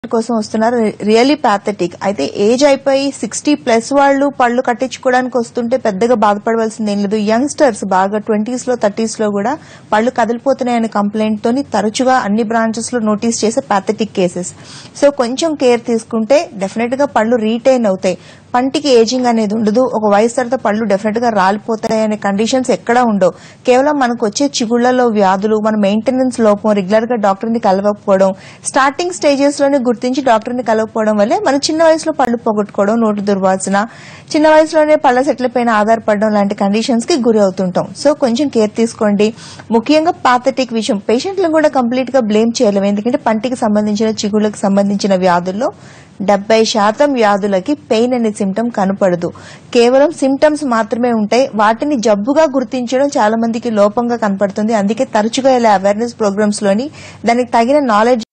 కోసం వస్తున్నారు really pathetic అయితే ఏజ్ అయిపోయి సిక్స్టీ ప్లస్ వాళ్ళు పళ్ళు కట్టించుకోవడానికి వస్తుంటే పెద్దగా బాధపడవలసింది ఏం లేదు యంగ్స్టర్స్ బాగా ట్వంటీస్ లో థర్టీస్ లో కూడా పళ్ళు కదిలిపోతున్నాయనే కంప్లైంట్ తోని తరచుగా అన్ని బ్రాంచెస్ లో నోటీస్ చేసే ప్యాథెటిక్ కేసెస్ సో కొంచెం కేర్ తీసుకుంటే డెఫినెట్ గా పళ్ళు రీటైన్ అవుతాయి పంటికి ఏజింగ్ అనేది ఉండదు ఒక వయసు తర్వాత పళ్ళు డెఫినెట్ గా రాలిపోతాయి అనే కండిషన్స్ ఎక్కడా ఉండవు కేవలం మనకు వచ్చే చిగుళ్లలో వ్యాధులు మన మెయింటెనెన్స్ లోపం రెగ్యులర్ గా డాక్టర్ ని కలవకపోవడం స్టార్టింగ్ స్టేజెస్ లోనే గుర్తించి డాక్టర్ ని కలవకపోవడం వల్లే మన చిన్న వయసులో పళ్ళు పోగొట్టుకోవడం నోటు దుర్వాసన చిన్న వయసులోనే పళ్ళ సెట్ల పైన ఆధారపడడం లాంటి కండిషన్స్ కి గురి అవుతుంటాం సో కొంచెం కేర్ తీసుకోండి ముఖ్యంగా పాథటిక్ విషయం పేషెంట్లను కూడా కంప్లీట్ గా బ్లేమ్ చేయలేము ఎందుకంటే పంటికి సంబంధించిన చిగుళ్ళకి సంబంధించిన వ్యాధుల్లో డెబ్బై శాతం వ్యాధులకి పెయిన్ అనే సిమ్టమ్ కనపడదు కేవలం సిమ్టమ్స్ మాత్రమే ఉంటాయి వాటిని జబ్బుగా గుర్తించడం చాలా మందికి లోపంగా కనపడుతుంది అందుకే తరచుగా ఇలా అవేర్నెస్ ప్రోగ్రామ్స్ లోని దానికి తగిన నాలెడ్జ్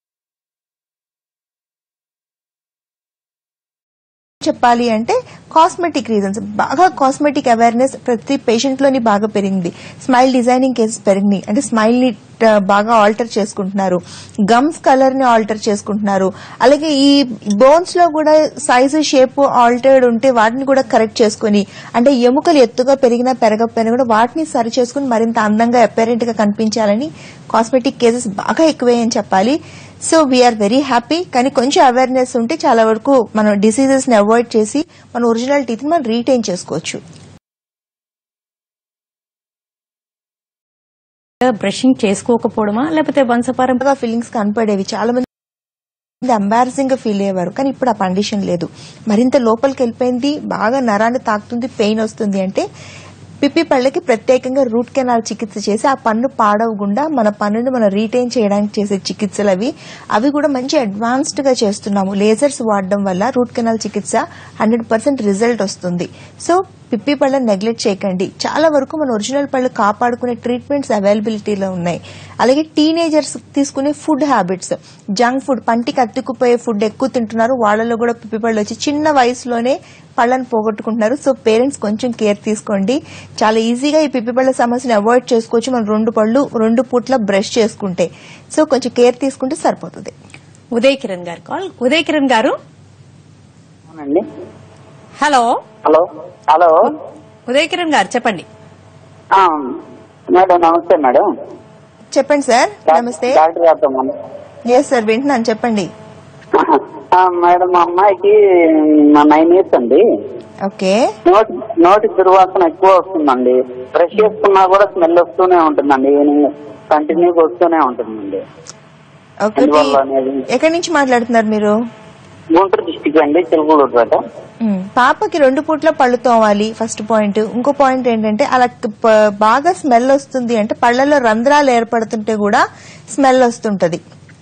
చెప్పాలి అంటే కాస్మెటిక్ రీజన్స్ బాగా కాస్మెటిక్ అవేర్నెస్ ప్రతి పేషెంట్ లోని బాగా పెరిగింది స్మైల్ డిజైనింగ్ కేసెస్ పెరిగినాయి అంటే స్మైల్ ని ఆ, బాగా ఆల్టర్ చేసుకుంటున్నారు గమ్స్ కలర్ ని ఆల్టర్ చేసుకుంటున్నారు అలాగే ఈ బోన్స్ లో కూడా సైజు షేప్ ఆల్టర్డ్ ఉంటే వాటిని కూడా కరెక్ట్ చేసుకుని అంటే ఎముకలు ఎత్తుగా పెరిగినా పెరగకపోయినా కూడా వాటిని సరి చేసుకుని మరింత అందంగా అపేరెంట్ గా కనిపించాలని కాస్మెటిక్ కేసెస్ బాగా ఎక్కువే అని చెప్పాలి సో వీఆర్ వెరీ హ్యాపీ కానీ కొంచెం అవేర్నెస్ ఉంటే చాలా వరకు మనం డిసీజెస్ ని అవాయిడ్ చేసి మన ఒరిజినల్ టీత్ మనం రీటైన్ చేసుకోవచ్చు బ్రషింగ్ చేసుకోకపోవడమా లేకపోతే వంశపారం బాగా ఫీలింగ్స్ కనపడేవి చాలా మంది ఎంబారసింగ్ గా ఫీల్ అయ్యేవారు కానీ ఇప్పుడు ఆ కండిషన్ లేదు మరింత లోపలికి వెళ్ళిపోయింది బాగా నరాన్ని తాకుతుంది పెయిన్ వస్తుంది అంటే పిప్పి పళ్ళకి ప్రత్యేకంగా రూట్ కెనాల్ చికిత్స చేసి ఆ పన్ను పాడవకుండా మన పన్నుని మనం రీటైన్ చేయడానికి చేసే చికిత్సలు అవి అవి కూడా మంచి అడ్వాన్స్డ్ గా చేస్తున్నాము లేజర్స్ వాడడం వల్ల రూట్ కెనాల్ చికిత్స హండ్రెడ్ పర్సెంట్ రిజల్ట్ వస్తుంది సో పిప్పి పళ్ళని నెగ్లెక్ట్ చేయకండి చాలా వరకు మన ఒరిజినల్ పళ్ళు కాపాడుకునే ట్రీట్మెంట్స్ అవైలబిలిటీలో ఉన్నాయి అలాగే టీనేజర్స్ తీసుకునే ఫుడ్ హ్యాబిట్స్ జంక్ ఫుడ్ పంటికి అత్తుకుపోయే ఫుడ్ ఎక్కువ తింటున్నారు వాళ్ళలో కూడా పిప్పి పళ్ళు వచ్చి చిన్న వయసులోనే పళ్ళని పోగొట్టుకుంటున్నారు సో పేరెంట్స్ కొంచెం కేర్ తీసుకోండి చాలా ఈజీగా ఈ పిప్పి పళ్ళ సమస్యని అవాయిడ్ చేసుకోవచ్చు మనం రెండు పళ్ళు రెండు పూట్ల బ్రష్ చేసుకుంటే సో కొంచెం కేర్ తీసుకుంటే సరిపోతుంది ఉదయ్ కిరణ్ గారు కాల్ ఉదయ్ కిరణ్ గారు అవునండి hello hello hello Uday Kiran గారు చెప్పండి ఆ, మేడం నమస్తే మేడం చెప్పండి సార్ నమస్తే డాక్టర్ గారితో మనం ఎస్ సార్ వింటున్నాను చెప్పండి ఆ, మేడం మా అమ్మాయికి నైన్ ఇయర్స్ అండి ఓకే నోటి నోటి దుర్వాసన ఎక్కువ వస్తుందండి బ్రష్ చేసుకున్నా కూడా స్మెల్ వస్తూనే ఉంటుందండి కంటిన్యూగా వస్తూనే ఉంటుందండి ఒకటి ఎందువల్ల అనేది? ఎక్కడి నుంచి మాట్లాడుతున్నారు మీరు గుంటూరు డిస్టిక్ అండి చిలుకూరుపేట మ్మ్. పాపకి రెండు పూట్ల పళ్ళు తోమాలి ఫస్ట్ పాయింట్ ఇంకో పాయింట్ ఏంటంటే అలా ప- బాగా స్మెల్ వస్తుంది అంటే పళ్ళలో రంధ్రాలు ఏర్పడుతుంటే కూడా స్మెల్ వస్తుంటది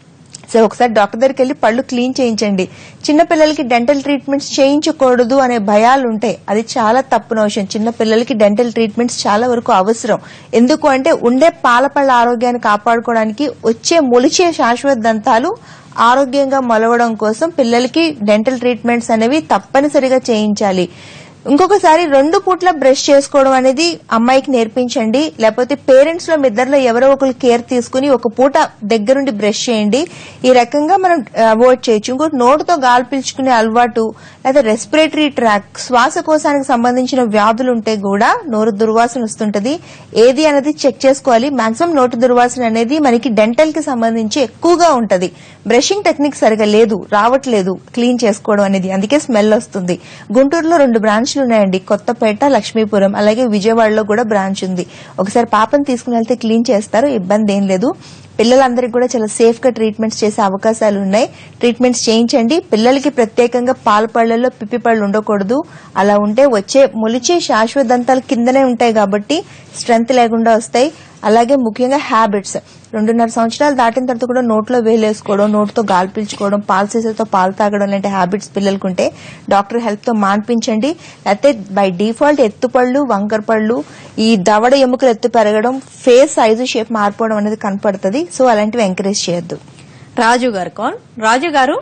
సో ఒకసారి డాక్టర్ దగ్గరికి వెళ్ళి పళ్ళు క్లీన్ చేయించండి చిన్న పిల్లలకి డెంటల్ ట్రీట్మెంట్స్ చేయించకూడదు అనే భయాలు ఉంటాయి అది చాలా తప్పు నోషన్ చిన్న పిల్లలకి డెంటల్ ట్రీట్మెంట్స్ చాలా వరకు అవసరం ఎందుకు అంటే ఉండే పాల పళ్ళ ఆరోగ్యాన్ని కాపాడుకోవడానికి వచ్చే మొలిచే శాశ్వత దంతాలు ఆరోగ్యంగా మొలవడం కోసం పిల్లలకి డెంటల్ ట్రీట్మెంట్స్ అనేవి తప్పనిసరిగా చేయించాలి ఇంకొకసారి రెండు పూట్ల బ్రష్ చేసుకోవడం అనేది అమ్మాయికి నేర్పించండి లేకపోతే పేరెంట్స్ లో మీ ఇద్దరిలో ఎవరో ఒకరు కేర్ తీసుకుని ఒక పూట దగ్గరుండి బ్రష్ చేయండి ఈ రకంగా మనం అవాయిడ్ చేయొచ్చు ఇంకోటి నోటుతో గాలి పీల్చుకునే అలవాటు లేదా రెస్పిరేటరీ ట్రాక్ శ్వాసకోశానికి సంబంధించిన వ్యాధులు ఉంటే కూడా నోరు దుర్వాసన వస్తుంటది ఏది అనేది చెక్ చేసుకోవాలి మాక్సిమం నోటు దుర్వాసన అనేది మనకి డెంటల్ కి సంబంధించి ఎక్కువగా ఉంటది బ్రషింగ్ టెక్నిక్ సరిగా లేదు రావట్లేదు క్లీన్ చేసుకోవడం అనేది అందుకే స్మెల్ వస్తుంది గుంటూరులో రెండు బ్రాంచ్లు ఉన్నాయండి కొత్తపేట లక్ష్మీపురం అలాగే విజయవాడలో కూడా బ్రాంచ్ ఉంది ఒకసారి పాపని తీసుకుని వెళ్తే క్లీన్ చేస్తారు ఇబ్బంది ఏం లేదు పిల్లలందరికీ కూడా చాలా సేఫ్ గా ట్రీట్మెంట్స్ చేసే అవకాశాలు ఉన్నాయి ట్రీట్మెంట్స్ చేయించండి పిల్లలకి ప్రత్యేకంగా పాల పళ్ళల్లో పిప్పి పళ్ళు ఉండకూడదు అలా ఉంటే వచ్చే మొలిచే శాశ్వత దంతాలు కిందనే ఉంటాయి కాబట్టి స్ట్రెంత్ లేకుండా వస్తాయి అలాగే ముఖ్యంగా హ్యాబిట్స్ రెండున్నర సంవత్సరాలు దాటిన తర్వాత కూడా నోట్లో వేలేసుకోవడం నోటితో గాలి పీల్చుకోవడం పాల సీసాతో పాలు తాగడం లాంటి హ్యాబిట్స్ పిల్లలకు ఉంటే డాక్టర్ హెల్ప్ తో మాన్పించండి లేకపోతే బై డిఫాల్ట్ ఎత్తుపళ్ళు వంకర పళ్ళు ఈ దవడ ఎముకలు ఎత్తు పెరగడం ఫేస్ సైజు షేప్ మారిపోవడం అనేది కనపడుతుంది సో అలాంటివి ఎంకరేజ్ చేయొద్దు రాజు గారు కాల్ రాజు గారు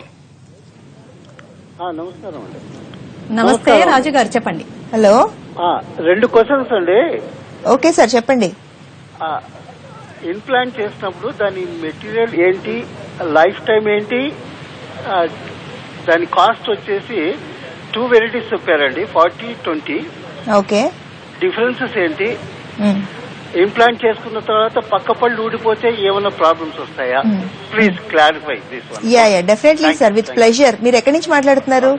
నమస్కారం అండి నమస్తే రాజు గారు చెప్పండి హలో ఆ, రెండు క్వశ్చన్స్ అండి ఓకే సార్ చెప్పండి ఇంప్లాంట్ చేసినప్పుడు దాని మెటీరియల్ ఏంటి లైఫ్ టైం ఏంటి ఆ, దాని కాస్ట్ వచ్చేసి టూ వెరైటీస్ చెప్పారండి ఫార్టీ ట్వంటీ ఓకే డిఫరెన్సెస్ ఏంటి మ్మ్. ఇంప్లాంట్ చేసుకున్న తర్వాత పక్క పళ్ళు ఊడిపోతే ఏమైనా ప్రాబ్లమ్స్ వస్తాయా Hmm. Please clarify this one yeah yeah definitely Thank you, sir with thank you. Pleasure మీరు ఎక్కడి నుంచి మాట్లాడుతున్నారు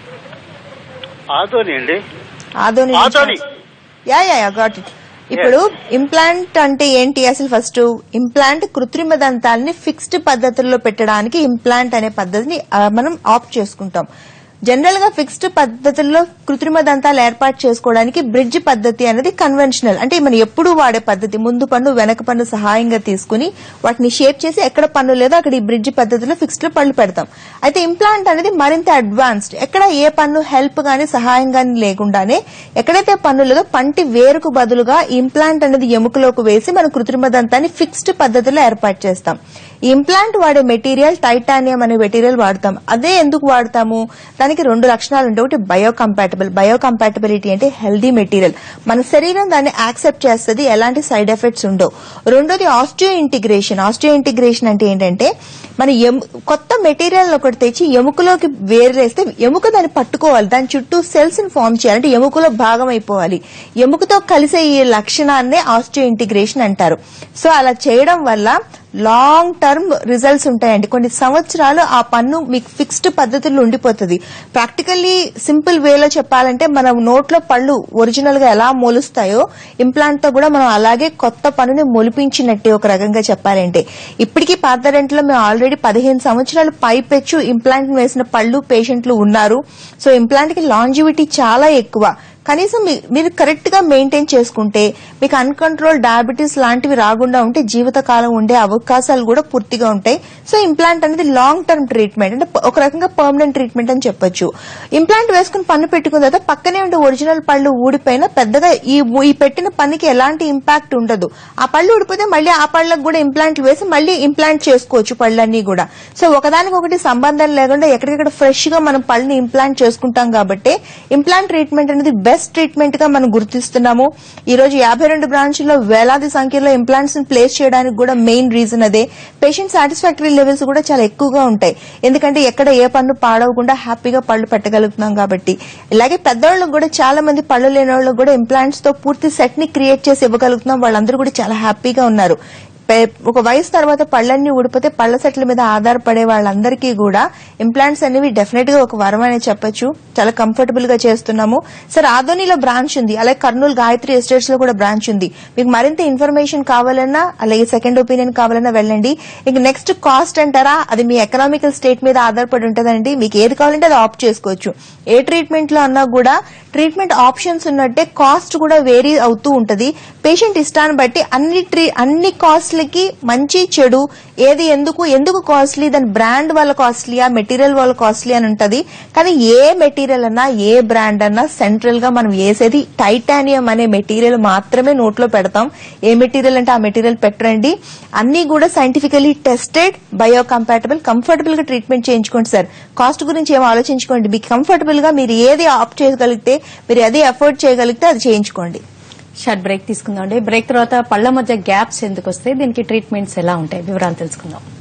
ఆదోని అండి Adoni Adoni. Yeah yeah yeah got it ఇప్పుడు ఇంప్లాంట్ అంటే ఏంటి అసలు ఫస్ట్ ఇంప్లాంట్ కృత్రిమ దంతాలని ఫిక్స్డ్ పద్ధతుల్లో పెట్టడానికి ఇంప్లాంట్ అనే పద్ధతిని ఆ, మనం ఆప్ట్ చేసుకుంటాం జనరల్ గా ఫిక్స్డ్ పద్ధతుల్లో కృత్రిమ దంతాలు ఏర్పాటు చేసుకోవడానికి బ్రిడ్జ్ పద్ధతి అనేది కన్వెన్షనల్ అంటే మనం ఎప్పుడు వాడే పద్ధతి ముందు పన్ను వెనక పన్ను సహాయంగా తీసుకుని వాటిని షేప్ చేసి ఎక్కడ పన్ను లేదో అక్కడ ఈ బ్రిడ్జ్ పద్ధతిలో ఫిక్స్డ్ లో పళ్ళు పెడతాం అయితే ఇంప్లాంట్ అనేది మరింత అడ్వాన్స్డ్ ఎక్కడ ఏ పన్ను హెల్ప్ గానీ సహాయం గానీ లేకుండానే ఎక్కడైతే పన్ను లేదో పంటి వేరుకు బదులుగా ఇంప్లాంట్ అనేది ఎముకలోకి వేసి మనం కృత్రిమ దంతాన్ని ఫిక్స్డ్ పద్ధతిలో ఏర్పాటు చేస్తాం ఈ ఇంప్లాంట్ వాడే మెటీరియల్ టైటానియం అనే మెటీరియల్ వాడతాం అదే ఎందుకు వాడతాము దానికి రెండు లక్షణాలు ఉంటాయి ఒకటి బయో కంపాటబుల్ బయో కంపాటబిలిటీ అంటే హెల్దీ మెటీరియల్ మన శరీరం దాన్ని యాక్సెప్ట్ చేస్తుంది ఎలాంటి సైడ్ ఎఫెక్ట్స్ ఉండవు రెండోది ఆస్టియో ఇంటిగ్రేషన్ ఆస్టియో ఇంటిగ్రేషన్ అంటే ఏంటంటే మన ఎము- కొత్త మెటీరియల్ ఒకటి తెచ్చి ఎముకలోకి వేరేస్తే ఎముక దాన్ని పట్టుకోవాలి దాని చుట్టూ సెల్స్ ని ఫామ్ చేయాలి అంటే ఎముకలో భాగం అయిపోవాలి ఎముకతో కలిసే ఈ లక్షణాన్నే ఆస్టియో ఇంటిగ్రేషన్ అంటారు సో అలా చేయడం వల్ల లాంగ్ టర్మ్ రిజల్ట్స్ ఉంటాయండి కొన్ని సంవత్సరాలు ఆ పన్ను మీకు ఫిక్స్డ్ పద్ధతుల్లో ఉండిపోతుంది ప్రాక్టికల్లీ సింపుల్ వేలో చెప్పాలంటే మన నోట్లో పళ్ళు ఒరిజినల్ గా ఎలా మొలుస్తాయో ఇంప్లాంట్ తో కూడా మనం అలాగే కొత్త పన్నుని మొలిపించినట్టే ఒక రకంగా చెప్పాలంటే ఇప్పటికీ పాతరెంట్లో మేము ఆల్రెడీ పదిహేను సంవత్సరాలు పైపెచ్చు ఇంప్లాంట్ వేసిన పళ్ళు పేషెంట్లు ఉన్నారు సో ఇంప్లాంట్ కి లాంజివిటీ చాలా ఎక్కువ కనీసం మీ- మీరు కరెక్ట్ గా మెయింటైన్ చేసుకుంటే మీకు అన్కంట్రోల్ డయాబెటీస్ లాంటివి రాకుండా ఉంటే జీవితకాలం ఉండే అవకాశాలు కూడా పూర్తిగా ఉంటాయి సో ఇంప్లాంట్ అనేది లాంగ్ టర్మ్ ట్రీట్మెంట్ అంటే ఒక రకంగా పర్మనెంట్ ట్రీట్మెంట్ అని చెప్పొచ్చు ఇంప్లాంట్ వేసుకుని పన్ను పెట్టుకున్న తర్వాత పక్కనే ఉండే ఒరిజినల్ పళ్ళు ఊడిపోయినా పెద్దగా ఈ ఈ పెట్టిన పన్నుకి ఎలాంటి ఇంపాక్ట్ ఉండదు ఆ పళ్ళు ఊడిపోతే మళ్ళీ ఆ పళ్ళకు కూడా ఇంప్లాంట్లు వేసి మళ్ళీ ఇంప్లాంట్ చేసుకోవచ్చు పళ్ళన్నీ కూడా సో ఒకదానికి ఒకటి సంబంధం లేకుండా ఎక్కడికక్కడ ఫ్రెష్ గా మనం పళ్ళని ఇంప్లాంట్ చేసుకుంటాం కాబట్టి ఇంప్లాంట్ ట్రీట్మెంట్ అనేది బెస్ట్ ట్రీట్మెంట్ గా మనం గుర్తిస్తున్నాము ఈ రోజు యాభై రెండు బ్రాంచ్ల్లో వేలాది సంఖ్యలో ఇంప్లాంట్స్ ని ప్లేస్ చేయడానికి కూడా మెయిన్ రీజన్ అదే పేషెంట్ సాటిస్ఫాక్టరీ లెవెల్స్ కూడా చాలా ఎక్కువగా ఉంటాయి ఎందుకంటే ఎక్కడ ఏ పన్ను పాడవకుండా హ్యాపీగా పళ్ళు పెట్టగలుగుతున్నాం కాబట్టి ఇలాగే పెద్దవాళ్ళకి కూడా చాలా మంది పళ్ళు లేని వాళ్ళకి కూడా ఇంప్లాంట్స్ తో పూర్తి సెట్ ని క్రియేట్ చేసి ఇవ్వగలుగుతున్నాం వాళ్ళందరూ కూడా చాలా హ్యాపీగా ఉన్నారు పే- ఒక వయసు తర్వాత పళ్ళన్నీ ఊడిపోతే పళ్ళ సెట్ల మీద ఆధారపడే వాళ్ళందరికీ కూడా ఇంప్లాంట్స్ అనేవి డెఫినెట్ గా ఒక వరం అనే చెప్పొచ్చు చాలా కంఫర్టబుల్ గా చేస్తున్నాము సార్ ఆదోనిలో బ్రాంచ్ ఉంది అలాగే కర్నూలు గాయత్రి ఎస్టేట్స్ లో కూడా బ్రాంచ్ ఉంది మీకు మరింత ఇన్ఫర్మేషన్ కావాలన్నా అలాగే సెకండ్ ఒపీనియన్ కావాలన్నా వెళ్ళండి ఇక నెక్స్ట్ కాస్ట్ అంటారా అది మీ ఎకనామికల్ స్టేట్ మీద ఆధారపడి ఉంటుందండి మీకు ఏది కావాలంటే అది ఆప్ట్ చేసుకోవచ్చు ఏ ట్రీట్మెంట్ లో అన్నా కూడా ట్రీట్మెంట్ ఆప్షన్స్ ఉన్నట్టే కాస్ట్ కూడా వేరీ అవుతూ ఉంటది పేషెంట్ ఇష్టాన్ని బట్టి అన్ని ట్రీ అన్ని కాస్ట్లకి మంచి చెడు ఏది ఎందుకు ఎందుకు కాస్ట్లీ దాని బ్రాండ్ వల్ల కాస్ట్లీయా మెటీరియల్ వల్ల కాస్ట్లీ అని ఉంటది కానీ ఏ మెటీరియల్ అన్నా ఏ బ్రాండ్ అన్నా సెంట్రల్ గా మనం వేసేది టైటానియం అనే మెటీరియల్ మాత్రమే నోట్లో పెడతాం ఏ మెటీరియల్ అంటే ఆ మెటీరియల్ పెట్టరండి అన్ని కూడా scientifically tested biocompatible comfortable గా ట్రీట్మెంట్ చేయించుకోండి సార్ కాస్ట్ గురించి ఏం ఆలోచించుకోండి మీకు కంఫర్టబుల్ గా మీరు ఏది ఆప్ట్ చేయగలిగితే మీరు ఏది అఫోర్డ్ చేయగలిగితే అది చేయించుకోండి షార్ట్ బ్రేక్ తీసుకుందాం అండి బ్రేక్ తర్వాత పళ్ళ మధ్య గ్యాప్స్ ఎందుకు వస్తాయి దీనికి ట్రీట్మెంట్స్ ఎలా ఉంటాయి వివరాలు తెలుసుకుందాం